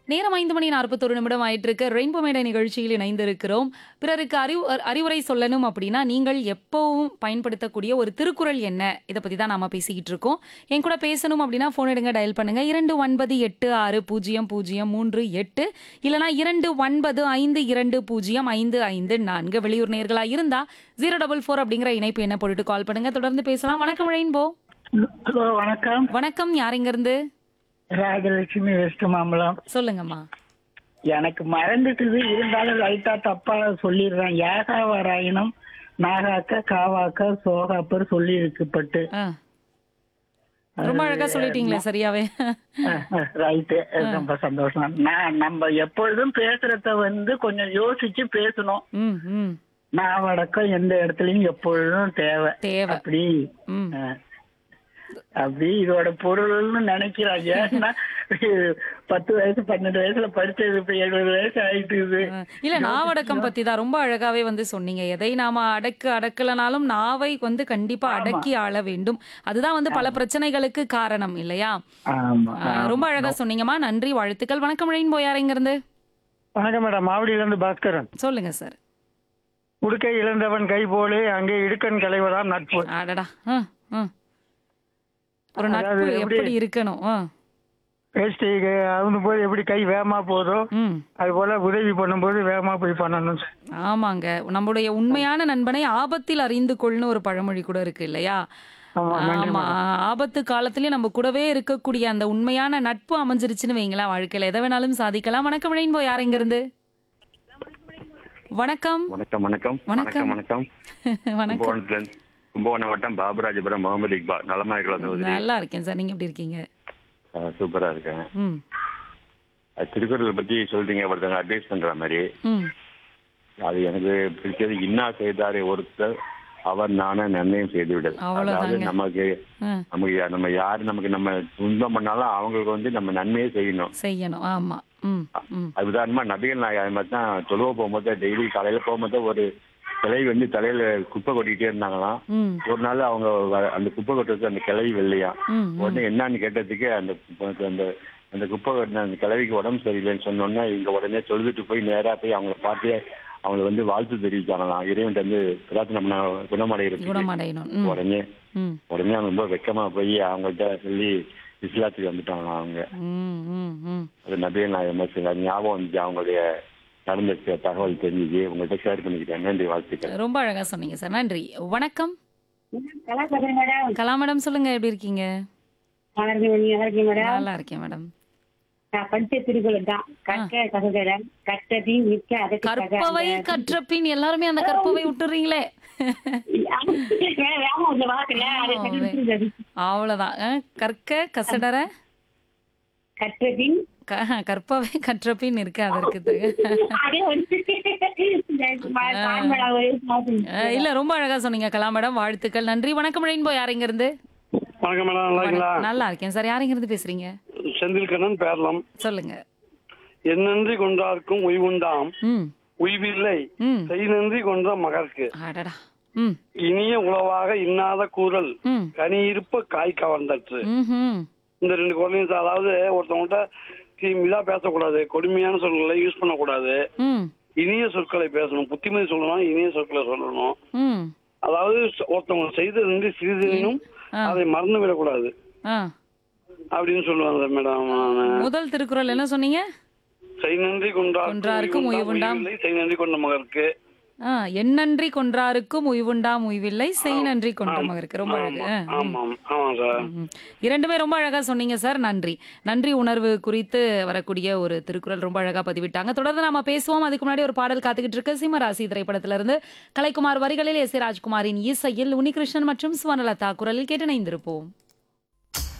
நேரம் ஐந்து மணி நாற்பத்தொரு நிமிடம் ஆயிட்டு இருக்கு ரெயின்போ மேடை நிகழ்ச்சியில் இணைந்திருக்கிறோம் பிறருக்கு அறிவு அறிவுரை சொல்லணும் அப்படின்னா நீங்கள் எப்பவும் பயன்படுத்தக்கூடிய ஒரு திருக்குறள் என்ன இதை பத்தி தான் நாம பேசிக்கிட்டு இருக்கோம் என் கூட பேசணும் அப்படின்னா போன் எடுங்க டயல் பண்ணுங்க இரண்டு ஒன்பது எட்டு ஆறு பூஜ்ஜியம் பூஜ்ஜியம் மூன்று எட்டு இல்லனா இரண்டு ஒன்பது ஐந்து இரண்டு பூஜ்ஜியம் ஐந்து ஐந்து நான்கு வெளியூர் நேர்களா இருந்தா ஜீரோ டபுள் ஃபோர் அப்படிங்கிற இணைப்பு என்ன போட்டுட்டு கால் பண்ணுங்க தொடர்ந்து பேசலாம் வணக்கம் ரெயின்போ ஹலோ வணக்கம் வணக்கம் யார் இங்க இருந்து ராஜலட்சுமி வெஸ்ட் மாம்பலம் சொல்லுங்கம்மா எனக்கு மறந்துட்டுது இருந்தாலும் லைட்டா தப்பா சொல்லிடுறேன் ஏகாவராயினும் நாகாக்க காவாக்க சோகாப்பர் சொல்லி இருக்குப்பட்டு ஆ. ரொம்ப அழகா சொல்லிட்டீங்களே சரியாவே ரைட்டு ரொம்ப சந்தோஷம் நான் நம்ம எப்பொழுதும் பேசுறத வந்து கொஞ்சம் யோசிச்சு பேசணும் ம் ம் நாவடக்கம் எந்த இடத்துலயும் எப்பொழுதும் தேவை தேவை அப்படி ம் ஆ. அப்படி இதோட பொருள்னு நினைக்கிறான் ஏன்னா பத்து வயசு பன்னெண்டு வயசுல படிச்சது இப்ப எழுபது வயசு ஆயிட்டு இது ஆ. இல்ல நாவடக்கம் பத்தி தான் ரொம்ப அழகாவே வந்து சொன்னீங்க எதை நாம அடக்க அடக்கலனாலும் நாவை வந்து கண்டிப்பா அடக்கி ஆள வேண்டும் அதுதான் வந்து பல பிரச்சனைகளுக்கு காரணம் இல்லையா ஆமா ஆ, ரொம்ப அழகா சொன்னீங்கம்மா நன்றி வாழ்த்துக்கள் வணக்கம் ரெயின் போயார் இங்க இருந்து வணக்கம் மேடம் மாவடியில இருந்து பாஸ்கரன் சொல்லுங்க சார் உடுக்கை இழந்தவன் கை போலே அங்கே இடுக்கன் களைவதான் நட்பு அடடா ஆ, ஆ. ஒரு நட்பு அதாவது எப்படி- எப்படி இருக்கணும் ஆ. வேஷ்டி அவுந்து போது எப்படி கை வேகமா போதோ ம் அது போல உதவி பண்ணும்போது வேகமா போய் பண்ணணும் ஆமாங்க நம்முடைய உண்மையான நண்பனை ஆபத்தில் அறிந்து கொள்னு ஒரு பழமொழி கூட இருக்கு இல்லையா ஆமா நன்றி ஆமா ஆபத்து காலத்திலயும் நம்ம கூடவே இருக்கக்கூடிய அந்த உண்மையான நட்பு அமைஞ்சிருச்சுன்னு வைங்களேன் வாழ்க்கையில எதை வேணாலும் சாதிக்கலாம் வணக்கம் ரெயின்போ யார் இங்க இருந்து வணக்கம் வணக்கம் வணக்கம் வணக்கம். வணக்கம் வணக்கம் வணக்கம் கும்பகோணத்துல கும்பகோணம் வட்டம் பாபுராஜபுரம் முகமது இக்பால் நலமா இருக்கலாம் சகோதரி நல்லா இருக்கேன் சார் நீங்க எப்படி இருக்கீங்க ஆ, சூப்பரா இருக்கேன் ம் அது திருக்குறள் பத்தி சொல்றீங்க ஒருத்தங்க அட்வைஸ் பண்ற மாதிரி ம் அது எனக்கு பிடிச்சது இன்னா செய்தாரே ஒருத்தர் அவர் நானே நிர்ணயம் செய்து விடல் அவ்வளவுதாங்க. அதாவது நமக்கு ஆ, நமக்கு யா- நம்ம யாரு நமக்கு நம்ம துன்பம் பண்ணாலும் அவங்களுக்கு வந்து நம்ம நன்மையே செய்யணும் செய்யணும் ஆமா ம் ம் அது உதாரணமா நபிகள் நாயகம் அது மாதிரி தான் தொழுவ போகும்போது டெய்லி காலையில போகும்போது ஒரு கிளை வந்து தலையில குப்பை கொட்டிக்கிட்டே இருந்தாங்களாம் ம் ஒரு நாள் அவங்க வ- அந்த குப்பை கொட்டுறது அந்த கிளை வெள்ளையா ம் ம். உடனே என்னன்னு கேட்டதுக்கு அந்த குப்பை- அந்த அந்த குப்பை கொட்டின அந்த கிழவிக்கு உடம்பு சரியில்லைன்னு சொன்னோன்னே இங்க உடனே தொழுதுட்டு போய் நேரா போய் அவங்கள பார்த்து அவங்களை வந்து வாழ்த்து தெரிவிச்சாங்களாம் இறைவன் வந்து பிரார்த்தனை பண்ண குணமடைகிறது குணமடையணும் ம் உடனே ம் உடனே அவங்க ரொம்ப வெக்கமா போய் அவங்கள்ட்ட சொல்லி இஸ்லாத்துக்கு வந்துட்டாங்களாம் அவங்க ம் ம் ம் அது நபிகள் நாயகம் மாதிரி அது ஞாபகம் வந்துச்சு அவங்களுடைய நடந்த த- தகவல் தெரிஞ்சுச்சு உங்கள்கிட்ட ஷேர் பண்ணிக்கிட்டேன் நன்றி வாழ்த்துக்கள் ரொம்ப அழகா சொன்னீங்க சார் நன்றி வணக்கம் கலாச்சாரம் மேடம் கலா மேடம் சொல்லுங்க எப்படி இருக்கீங்க நல்லா இருக்கீங்க நீங்க நல்லா இருக்கீங்க மேடம் நல்லா இருக்கேன் மேடம் நான் படிச்ச திருக்குறள் தான் கற்க கசகரம் கற்றதி மிக்க அதற்கு கற்பவை கற்றபின் எல்லாருமே அந்த கற்பவை விட்டுறீங்களே வேகம் இந்த வாக்குல அதை கற்றுக்கிறது. அவ்வளவுதான் அஹ், கற்க கசடர கற்றதின் க- கற்பவை கற்றபின் இருக்கு அதற்கு த- அதே வந்து இந்த மா- தாய்மொழி ஒரே மாதிரி. அஹ், இல்ல ரொம்ப அழகா சொன்னீங்க கலா மேடம் வாழ்த்துக்கள் நன்றி வணக்கம் ரெயின்போ யார் இங்க இருந்து வணக்கம் மேடம் நல்லா இருக்கீங்களா நல்லா இருக்கேன் சார் யார் இங்க இருந்து பேசுறீங்க செந்தில் கண்ணன் பேரலாம் சொல்லுங்க என்னன்றி கொண்டார்க்கும் உய்வுண்டாம் ம் உய்வில்லை ம் செய் நன்றி கொன்ற மகற்கு அடடா ம் இனிய உளவாக இன்னாத கூறல் ம் கனி இருப்ப காய் கவர்ந்தற்று ம்ஹும். இந்த ரெண்டு குரலையும் சா- அதாவது ஒருத்தவங்கள்ட்ட தீமிதா பேசக்கூடாது கொடுமையான சொற்களை யூஸ் பண்ணக்கூடாது ம் இனிய சொற்களை பேசணும் புத்திமதி சொல்லணும் இனிய சொற்களை சொல்லணும் ம் அதாவது சொ- ஒருத்தவங்க செய்தது சிறிதனும் ஆ. அதை மறந்து விடக்கூடாது ஆ அப்படின்னு சொல்லுவாங்க மேடம் நானு. முதல் திருக்குறள் என்ன சொன்னீங்க செய் நன்றி கொண்டார்க்கும் கொன்றார்க்கும் உய்வுண்டாம். உய்வில்லை, செய் நன்றி கொண்ட மகருக்கு ஆ எண்ணன்றி கொன்றாருக்கும் உய்வுண்டாம் உய்வில்லை செய் நன்றி கொன்ற மகருக்கு ரொம்ப அழகு ஆ, ம். ஆமாம் ஆமா சார் ம். இரண்டுமே ரொம்ப அழகா சொன்னீங்க சார் நன்றி நன்றி உணர்வு குறித்து வரக்கூடிய ஒரு திருக்குறள் ரொம்ப அழகா பதிவிட்டாங்க தொடர்ந்து நாம பேசுவோம் அதுக்கு முன்னாடி ஒரு பாடல் காத்துக்கிட்டு இருக்கு சிம்மராசி திரைப்படத்துல இருந்து கலைக்குமார் வரிகளில் எஸ் ஏ ராஜ்குமாரின் இசையில் உனிகிருஷ்ணன் மற்றும் சுவனலதா குரலில் கேட்டு இணைந்திருப்போம்